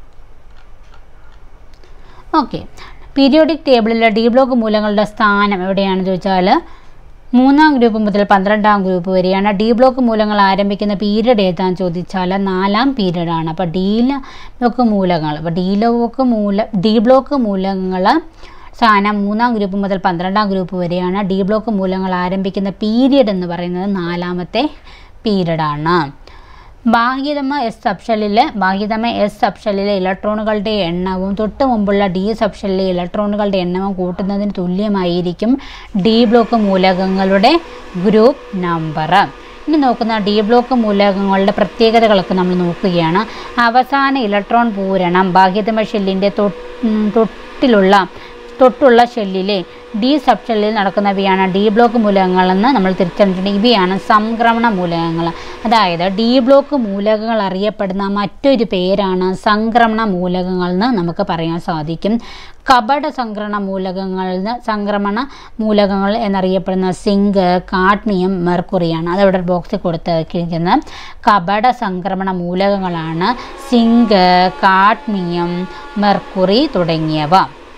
ഓക്കെ പീരിയോഡിക് ടേബിളിലെ ഡി ബ്ലോക്ക് മൂലങ്ങളുടെ സ്ഥാനം എവിടെയാണെന്ന് ചോദിച്ചാൽ മൂന്നാം ഗ്രൂപ്പ് മുതൽ പന്ത്രണ്ടാം ഗ്രൂപ്പ് വരെയാണ് ഡി ബ്ലോക്ക് മൂലങ്ങൾ ആരംഭിക്കുന്ന പീരീഡ് ഏതാന്ന് ചോദിച്ചാൽ നാലാം പീരീഡാണ് അപ്പോൾ ഡി ബ്ലോക്ക് മൂലങ്ങൾ അപ്പോൾ ഡി ബ്ലോക്ക് മൂല ഡി ബ്ലോക്ക് മൂലങ്ങൾ സ്ഥാനം മൂന്നാം ഗ്രൂപ്പ് മുതൽ പന്ത്രണ്ടാം ഗ്രൂപ്പ് വരെയാണ് ഡി ബ്ലോക്ക് മൂലങ്ങൾ ആരംഭിക്കുന്ന പീരീഡ് എന്ന് പറയുന്നത് നാലാമത്തെ പീരീഡാണ് ബാഹ്യതമ എസ് സബ്ഷെല്ലിലെ ബാഹ്യതമ എസ് സബ്ഷെല്ലിലെ ഇലക്ട്രോണുകളുടെ എണ്ണവും തൊട്ട് മുമ്പുള്ള ഡി സബ്ഷെല്ലിലെ ഇലക്ട്രോണുകളുടെ എണ്ണവും കൂട്ടുന്നതിന് തുല്യമായിരിക്കും ഡി ബ്ലോക്ക് മൂലകങ്ങളുടെ ഗ്രൂപ്പ് നമ്പർ ഇനി നോക്കുന്ന ഡി ബ്ലോക്ക് മൂലകങ്ങളുടെ പ്രത്യേകതകളൊക്കെ നമ്മൾ നോക്കുകയാണ് അവസാന ഇലക്ട്രോൺ പൂരണം ബാഹ്യതമ ഷെല്ലിൻ്റെ തൊട്ടിലുള്ള തൊട്ടുള്ള ഷെല്ലിലെ ഡി സബ് ഷെല്ലിൽ നടക്കുന്നവയാണ് ഡി ബ്ലോക്ക് മൂലകങ്ങളെന്ന് നമ്മൾ തിരിച്ചറിഞ്ഞിട്ടുണ്ട് ഇവയാണ് സംക്രമണ മൂലകങ്ങൾ അതായത് ഡി ബ്ലോക്ക് മൂലകങ്ങൾ അറിയപ്പെടുന്ന മറ്റൊരു പേരാണ് സംക്രമണ മൂലകങ്ങൾ എന്ന് നമുക്ക് പറയാൻ സാധിക്കും കപട സംക്രമണ മൂലകങ്ങളിൽ നിന്ന് സംക്രമണ മൂലകങ്ങൾ എന്നറിയപ്പെടുന്ന സിങ്ക് കാഡ്മിയം മെർക്കുറിയാണ് അതവിടെ ബോക്സിൽ കൊടുത്തിരിക്കുന്നത് കപട സംക്രമണ മൂലകങ്ങളാണ് സിങ്ക് കാഡ്മിയം മെർക്കുറി തുടങ്ങിയവ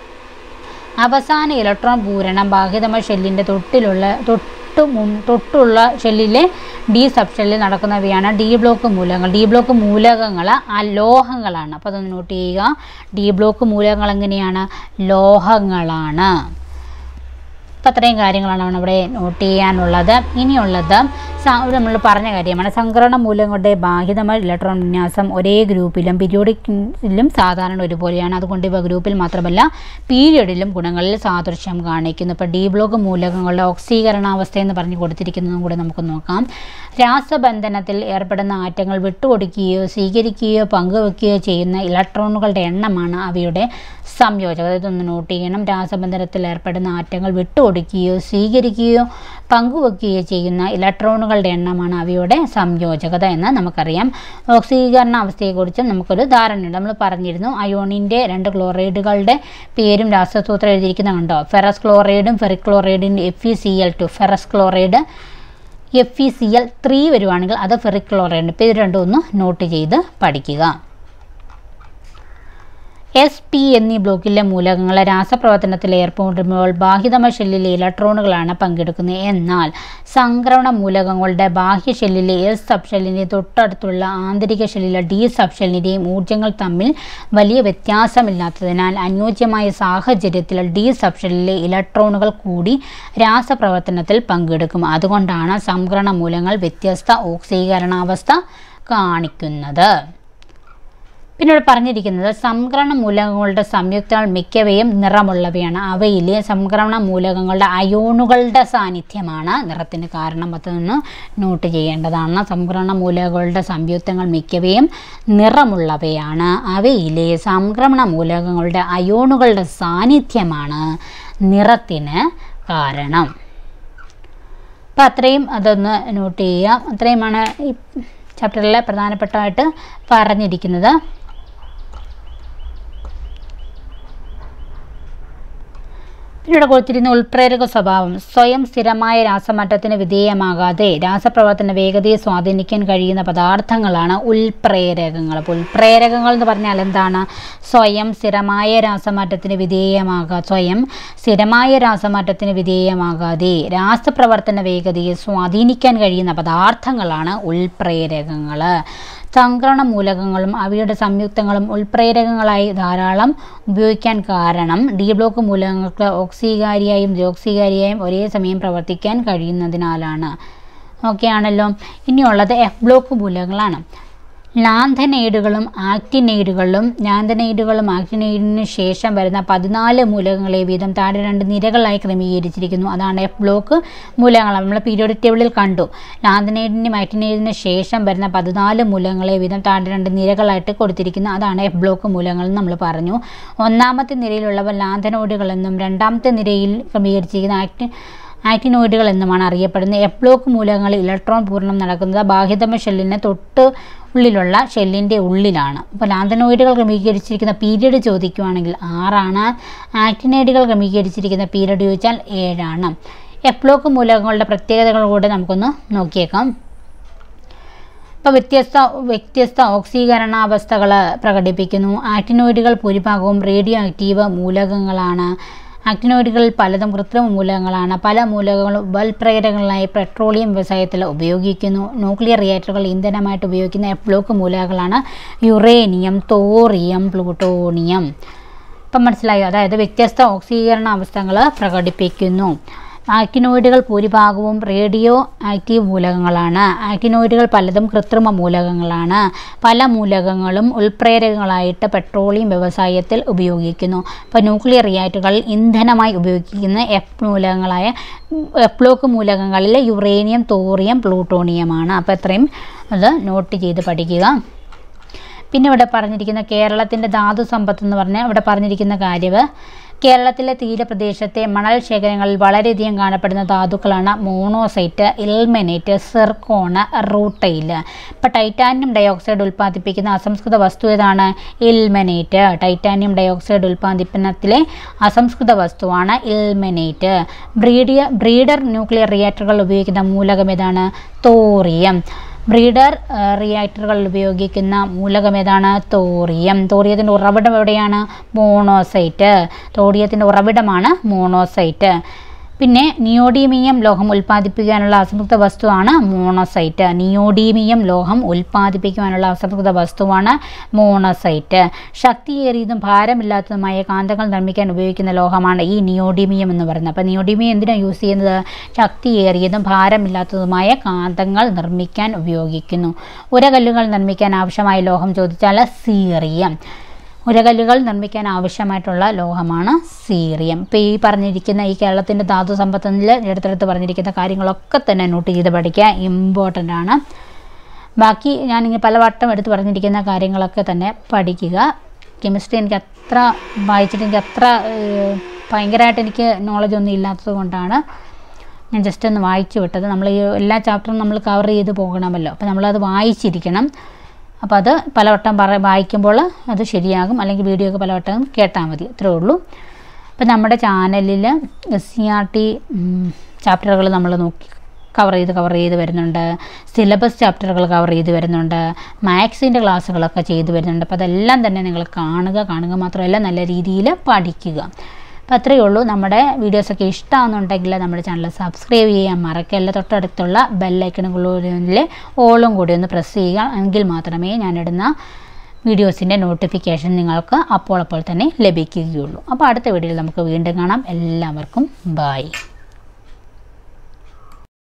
അവസാന ഇലക്ട്രോൺ പൂരണം ബാഹ്യതമ ഷെല്ലിൻ്റെ തൊട്ടിലുള്ള തൊട്ട് മുൻ തൊട്ടുള്ള ഷെല്ലിലെ ഡി സബ് ഷെല്ലിൽ നടക്കുന്നവയാണ് ഡി ബ്ലോക്ക് മൂലകങ്ങൾ ഡി ബ്ലോക്ക് മൂലകങ്ങൾ ആ ലോഹങ്ങളാണ് അപ്പോൾ അതൊന്ന് നോട്ട് ചെയ്യുക ഡി ബ്ലോക്ക് മൂലകങ്ങൾ എങ്ങനെയാണ് ലോഹങ്ങളാണ് അപ്പം അത്രയും കാര്യങ്ങളാണ് നമ്മൾ ഇവിടെ നോട്ട് ചെയ്യാനുള്ളത് ഇനിയുള്ളത് സ- ഇവിടെ നമ്മൾ പറഞ്ഞ കാര്യമാണ് സംക്രമണ മൂലങ്ങളുടെ ബാഹ്യതമായ ഇലക്ട്രോൺ വിന്യാസം ഒരേ ഗ്രൂപ്പിലും പീരിയോഡിക്കിലും സാധാരണ ഒരുപോലെയാണ് അതുകൊണ്ട് ഇവ ഗ്രൂപ്പിൽ മാത്രമല്ല പീരിയഡിലും ഗുണങ്ങളിൽ സാദൃശ്യം കാണിക്കുന്നു ഇപ്പോൾ ഡി ബ്ലോക്ക് മൂലകങ്ങളുടെ ഓക്സീകരണാവസ്ഥ എന്ന് പറഞ്ഞു കൊടുത്തിരിക്കുന്നതും കൂടെ നമുക്ക് നോക്കാം രാസബന്ധനത്തിൽ ഏർപ്പെടുന്ന ആറ്റങ്ങൾ വിട്ടുകൊടുക്കുകയോ സ്വീകരിക്കുകയോ പങ്കുവെക്കുകയോ ചെയ്യുന്ന ഇലക്ട്രോണുകളുടെ എണ്ണമാണ് അവയുടെ സംയോജകം ഇതൊന്ന് നോട്ട് ചെയ്യണം രാസബന്ധനത്തിൽ ഏർപ്പെടുന്ന ആറ്റങ്ങൾ വിട്ടുകൊടുക്കുകയോ കൊടുക്കുകയോ സ്വീകരിക്കുകയോ പങ്കുവെക്കുകയോ ചെയ്യുന്ന ഇലക്ട്രോണുകളുടെ എണ്ണമാണ് അവയുടെ സംയോജകത എന്ന് നമുക്കറിയാം ഓക്സീകരണ അവസ്ഥയെക്കുറിച്ചും നമുക്കൊരു ധാരണയുണ്ട് നമ്മൾ പറഞ്ഞിരുന്നു അയോണിൻ്റെ രണ്ട് ക്ലോറൈഡുകളുടെ പേരും രാസസൂത്രം എഴുതിയിരിക്കുന്നുണ്ടോ ഫെറസ് ക്ലോറൈഡും ഫെറിക് ക്ലോറൈഡിൻ്റെ F E C L two ferrous chloride F E C L three വരുവാണെങ്കിൽ അത് ഫെറിക് ക്ലോറൈഡ് ഇപ്പോൾ ഇത് രണ്ടും ഒന്ന് നോട്ട് ചെയ്ത് പഠിക്കുക എസ് പി എന്നീ ബ്ലോക്കിലെ മൂലകങ്ങളെ രാസപ്രവർത്തനത്തിൽ ഏർപ്പെടുമ്പോൾ ബാഹ്യതമ ഷെല്ലിലെ ഇലക്ട്രോണുകളാണ് പങ്കെടുക്കുന്നത് എന്നാൽ സംക്രമണ മൂലകങ്ങളുടെ ബാഹ്യ ഷെല്ലിലെ എസ് സബ് ഷെല്ലിൻ്റെ തൊട്ടടുത്തുള്ള ആന്തരിക ഷെല്ലിലെ ഡി സബ് ഷെല്ലിൻ്റെയും ഊർജ്ജങ്ങൾ തമ്മിൽ വലിയ വ്യത്യാസമില്ലാത്തതിനാൽ അനുയോജ്യമായ സാഹചര്യത്തിൽ ഡി സബ് ഷെല്ലിലെ ഇലക്ട്രോണുകൾ കൂടി രാസപ്രവർത്തനത്തിൽ പങ്കെടുക്കും അതുകൊണ്ടാണ് സംക്രമണ മൂലങ്ങൾ വ്യത്യസ്ത ഓക്സീകരണാവസ്ഥ കാണിക്കുന്നത് പിന്നെ ഇവിടെ പറഞ്ഞിരിക്കുന്നത് സംക്രമണ മൂലകങ്ങളുടെ സംയുക്തങ്ങൾ മിക്കവയും നിറമുള്ളവയാണ് അവയിലെ സംക്രമണ മൂലകങ്ങളുടെ അയോണുകളുടെ സാന്നിധ്യമാണ് നിറത്തിന് കാരണം അതൊന്ന് നോട്ട് ചെയ്യേണ്ടതാണ് സംക്രമണ മൂലകങ്ങളുടെ സംയുക്തങ്ങൾ മിക്കവയും നിറമുള്ളവയാണ് അവയിലെ സംക്രമണ മൂലകങ്ങളുടെ അയോണുകളുടെ സാന്നിധ്യമാണ് നിറത്തിന് കാരണം അപ്പം അത്രയും അതൊന്ന് നോട്ട് ചെയ്യുക അത്രയുമാണ് ഈ ചാപ്റ്ററിലെ പ്രധാനപ്പെട്ടതായിട്ട് പറഞ്ഞിരിക്കുന്നത് പിന്നീട് കൊടുത്തിരുന്ന ഉൾപ്രേരക സ്വഭാവം സ്വയം സ്ഥിരമായ രാസമാറ്റത്തിന് വിധേയമാകാതെ രാസപ്രവർത്തന വേഗതയെ സ്വാധീനിക്കാൻ കഴിയുന്ന പദാർത്ഥങ്ങളാണ് ഉൾപ്രേരകങ്ങൾ അപ്പോൾ ഉൾപ്രേരകങ്ങൾ എന്ന് പറഞ്ഞാൽ എന്താണ് സ്വയം സ്ഥിരമായ രാസമാറ്റത്തിന് വിധേയമാകാ സ്വയം സ്ഥിരമായ രാസമാറ്റത്തിന് വിധേയമാകാതെ രാസപ്രവർത്തന വേഗതയെ സ്വാധീനിക്കാൻ കഴിയുന്ന പദാർത്ഥങ്ങളാണ് ഉൾപ്രേരകങ്ങൾ സംക്രമണ മൂലകങ്ങളും അവയുടെ സംയുക്തങ്ങളും ഉൾപ്രേരകങ്ങളായി ധാരാളം ഉപയോഗിക്കാൻ കാരണം ഡി ബ്ലോക്ക് മൂലകങ്ങൾക്ക് ഓക്സികാരിയായും ഡിയോക്സികാരിയായും ഒരേ സമയം പ്രവർത്തിക്കാൻ കഴിയുന്നതിനാലാണ് ഓക്കെ ആണല്ലോ ഇനിയുള്ളത് എഫ് ബ്ലോക്ക് മൂലകങ്ങളാണ് ലാന്തനൈഡുകളും ആക്റ്റിനൈഡുകളും ലാന്തനൈഡുകളും ആക്റ്റിനൈഡിന് ശേഷം വരുന്ന പതിനാല് മൂലകങ്ങളെ വീതം താഴെ രണ്ട് നിരകളായി ക്രമീകരിച്ചിരിക്കുന്നു അതാണ് എഫ് ബ്ലോക്ക് മൂലകങ്ങൾ നമ്മൾ പീരിയോഡിക് ടേബിളിൽ കണ്ടു ലാന്തനൈഡിനും ആക്റ്റിനൈഡിന് ശേഷം വരുന്ന പതിനാല് മൂലകങ്ങളെ വീതം താഴെ രണ്ട് നിരകളായിട്ട് കൊടുത്തിരിക്കുന്നു അതാണ് എഫ് ബ്ലോക്ക് മൂലകങ്ങൾ എന്ന് നമ്മൾ പറഞ്ഞു ഒന്നാമത്തെ നിരയിലുള്ളവ ലാന്തനോയിഡുകളെന്നും രണ്ടാമത്തെ നിരയിൽ ക്രമീകരിച്ചിരിക്കുന്ന ആക്ടി ആക്റ്റിനോയിഡുകൾ എന്നുമാണ് അറിയപ്പെടുന്നത് എഫ് ബ്ലോക്ക് മൂലകങ്ങളിൽ ഇലക്ട്രോൺ പൂരണം നടക്കുന്നത് ബാഹ്യതമ ഷെല്ലിന് തൊട്ട് ഉള്ളിലുള്ള ഷെല്ലിൻ്റെ ഉള്ളിലാണ് അപ്പോൾ ലാന്തനോയിഡുകൾ ക്രമീകരിച്ചിരിക്കുന്ന പീരീഡ് ചോദിക്കുകയാണെങ്കിൽ ആറാണ് ആക്റ്റിനൈഡുകൾ ക്രമീകരിച്ചിരിക്കുന്ന പീരീഡ് ചോദിച്ചാൽ ഏഴാണ് എഫ് ബ്ലോക്ക് മൂലകങ്ങളുടെ പ്രത്യേകതകൾ കൂടെ നമുക്കൊന്ന് നോക്കിയേക്കാം ഇപ്പോൾ വ്യത്യസ്ത വ്യത്യസ്ത ഓക്സീകരണാവസ്ഥകൾ പ്രകടിപ്പിക്കുന്നു ആക്റ്റിനോയിഡുകൾ ഭൂരിഭാഗവും റേഡിയോ ആക്റ്റീവ് മൂലകങ്ങളാണ് ആക്റ്റിനോയിഡുകളിൽ പലതും കൃത്രിമ മൂലകങ്ങളാണ് പല മൂലകങ്ങളും ബൽപ്രേരകങ്ങളായി പെട്രോളിയം വ്യവസായത്തിൽ ഉപയോഗിക്കുന്നു ന്യൂക്ലിയർ റിയാക്ടറുകൾ ഇന്ധനമായിട്ട് ഉപയോഗിക്കുന്ന എഫ് ബ്ലോക്ക് മൂലകങ്ങളാണ് യുറേനിയം തോറിയം പ്ലൂട്ടോണിയം ഇപ്പം മനസ്സിലായോ അതായത് വ്യത്യസ്ത ഓക്സീകരണ അവസ്ഥകൾ പ്രകടിപ്പിക്കുന്നു ആക്റ്റിനോയിഡുകൾ ഭൂരിഭാഗവും റേഡിയോ ആക്റ്റീവ് മൂലകങ്ങളാണ് ആക്റ്റിനോയിഡുകൾ പലതും കൃത്രിമ മൂലകങ്ങളാണ് പല മൂലകങ്ങളും ഉൾപ്രേരകങ്ങളായിട്ട് പെട്രോളിയം വ്യവസായത്തിൽ ഉപയോഗിക്കുന്നു അപ്പോൾ ന്യൂക്ലിയർ റിയാക്ടറുകളിൽ ഇന്ധനമായി ഉപയോഗിക്കുന്ന എഫ് മൂലകങ്ങളായ എഫ് ബ്ലോക്ക് മൂലകങ്ങളിൽ യുറേനിയം തോറിയം പ്ലൂട്ടോണിയമാണ് അപ്പോൾ എത്രയും അത് നോട്ട് ചെയ്ത് പഠിക്കുക പിന്നെ ഇവിടെ പറഞ്ഞിരിക്കുന്ന കേരളത്തിൻ്റെ ധാതു സമ്പത്ത് എന്ന് പറഞ്ഞാൽ ഇവിടെ പറഞ്ഞിരിക്കുന്ന കാര്യം കേരളത്തിലെ തീരപ്രദേശത്തെ മണൽ ശേഖരങ്ങളിൽ വളരെയധികം കാണപ്പെടുന്ന ധാതുക്കളാണ് മോണോസൈറ്റ് ഇൽമെനേറ്റ് സിർക്കോണ് റൂട്ടൈൽ ഇപ്പോൾ ടൈറ്റാനിയം ഡയോക്സൈഡ് ഉൽപ്പാദിപ്പിക്കുന്ന അസംസ്കൃത വസ്തു ഏതാണ് ഇൽമെനേറ്റ് ടൈറ്റാനിയം ഡയോക്സൈഡ് ഉൽപ്പാദിപ്പനത്തിലെ അസംസ്കൃത വസ്തുവാണ് ഇൽമെനേറ്റ് ബ്രീഡിയ ബ്രീഡർ ന്യൂക്ലിയർ റിയാക്ടറുകൾ ഉപയോഗിക്കുന്ന മൂലകം ഏതാണ് തോറിയം ബ്രീഡർ റിയാക്ടറുകൾ ഉപയോഗിക്കുന്ന മൂലകം ഏതാണ് തോറിയം തോറിയത്തിൻ്റെ ഉറവിടം എവിടെയാണ് മോണോസൈറ്റ് തോറിയത്തിൻ്റെ ഉറവിടമാണ് മോണോസൈറ്റ് പിന്നെ നിയോഡീമിയം ലോഹം ഉൽപ്പാദിപ്പിക്കാനുള്ള അസംസ്കൃത വസ്തുവാണ് മോണോസൈറ്റ് നിയോഡീമിയം ലോഹം ഉൽപ്പാദിപ്പിക്കുവാനുള്ള അസംസ്കൃത വസ്തുവാണ് മോണോസൈറ്റ് ശക്തിയേറിയതും ഭാരമില്ലാത്തതുമായ കാന്തങ്ങൾ നിർമ്മിക്കാൻ ഉപയോഗിക്കുന്ന ലോഹമാണ് ഈ നിയോഡീമിയം എന്ന് പറയുന്നത് അപ്പോൾ നിയോഡീമിയം എന്തിനാണ് യൂസ് ചെയ്യുന്നത് ശക്തിയേറിയതും ഭാരമില്ലാത്തതുമായ കാന്തങ്ങൾ നിർമ്മിക്കാൻ ഉപയോഗിക്കുന്നു ഉരകല്ലുകൾ നിർമ്മിക്കാൻ ആവശ്യമായ ലോഹം ചോദിച്ചാൽ സീറിയം ഉരകല്ലുകൾ നിർമ്മിക്കാൻ ആവശ്യമായിട്ടുള്ള ലോഹമാണ് സീറിയം ഇപ്പോൾ ഈ പറഞ്ഞിരിക്കുന്ന ഈ കേരളത്തിൻ്റെ ധാതു സമ്പത്തിൽ എടുത്തെടുത്ത് പറഞ്ഞിരിക്കുന്ന കാര്യങ്ങളൊക്കെ തന്നെ നോട്ട് ചെയ്ത് പഠിക്കുക ഇമ്പോർട്ടൻ്റ് ആണ് ബാക്കി ഞാനിങ്ങനെ പലവട്ടം എടുത്ത് പറഞ്ഞിരിക്കുന്ന കാര്യങ്ങളൊക്കെ തന്നെ പഠിക്കുക കെമിസ്ട്രി എനിക്ക് അത്ര വായിച്ചിട്ട് എനിക്ക് അത്ര ഏഹ്, ഭയങ്കരമായിട്ട് എനിക്ക് നോളജ് ഒന്നും ഇല്ലാത്തത് കൊണ്ടാണ് ഞാൻ ജസ്റ്റ് ഒന്ന് വായിച്ചു വിട്ടത് നമ്മൾ ഈ എല്ലാ ചാപ്റ്ററും നമ്മൾ കവർ ചെയ്ത് പോകണമല്ലോ അപ്പോൾ നമ്മളത് വായിച്ചിരിക്കണം അപ്പോൾ അത് പലവട്ടം പറ വായിക്കുമ്പോൾ അത് ശരിയാകും അല്ലെങ്കിൽ വീഡിയോ ഒക്കെ പലവട്ടം കേട്ടാൽ മതി അത്രേ ഉള്ളൂ അപ്പോൾ നമ്മുടെ ചാനലിൽ എസ് സി ആർ ടി ചാപ്റ്ററുകൾ നമ്മൾ നോക്കി കവർ ചെയ്ത് കവർ ചെയ്ത് വരുന്നുണ്ട് സിലബസ് ചാപ്റ്ററുകൾ കവർ ചെയ്ത് വരുന്നുണ്ട് മാത്സിൻ്റെ ക്ലാസ്സുകളൊക്കെ ചെയ്ത് വരുന്നുണ്ട് അപ്പോൾ അതെല്ലാം തന്നെ നിങ്ങൾ കാണുക കാണുക മാത്രമല്ല നല്ല രീതിയിൽ പഠിക്കുക അപ്പോൾ അത്രയേ ഉള്ളൂ നമ്മുടെ വീഡിയോസൊക്കെ ഇഷ്ടമാണെന്നുണ്ടെങ്കിൽ നമ്മുടെ ചാനൽ സബ്സ്ക്രൈബ് ചെയ്യാൻ മറക്കല്ല തൊട്ടടുത്തുള്ള ബെല്ലൈക്കണുകളിൽ ഓളും കൂടി ഒന്ന് പ്രസ് ചെയ്യുക എങ്കിൽ മാത്രമേ ഞാനിടുന്ന വീഡിയോസിൻ്റെ നോട്ടിഫിക്കേഷൻ നിങ്ങൾക്ക് അപ്പോൾ അപ്പോൾ തന്നെ ലഭിക്കുകയുള്ളൂ അപ്പോൾ അടുത്ത വീഡിയോയിൽ നമുക്ക് വീണ്ടും കാണാം എല്ലാവർക്കും ബായ്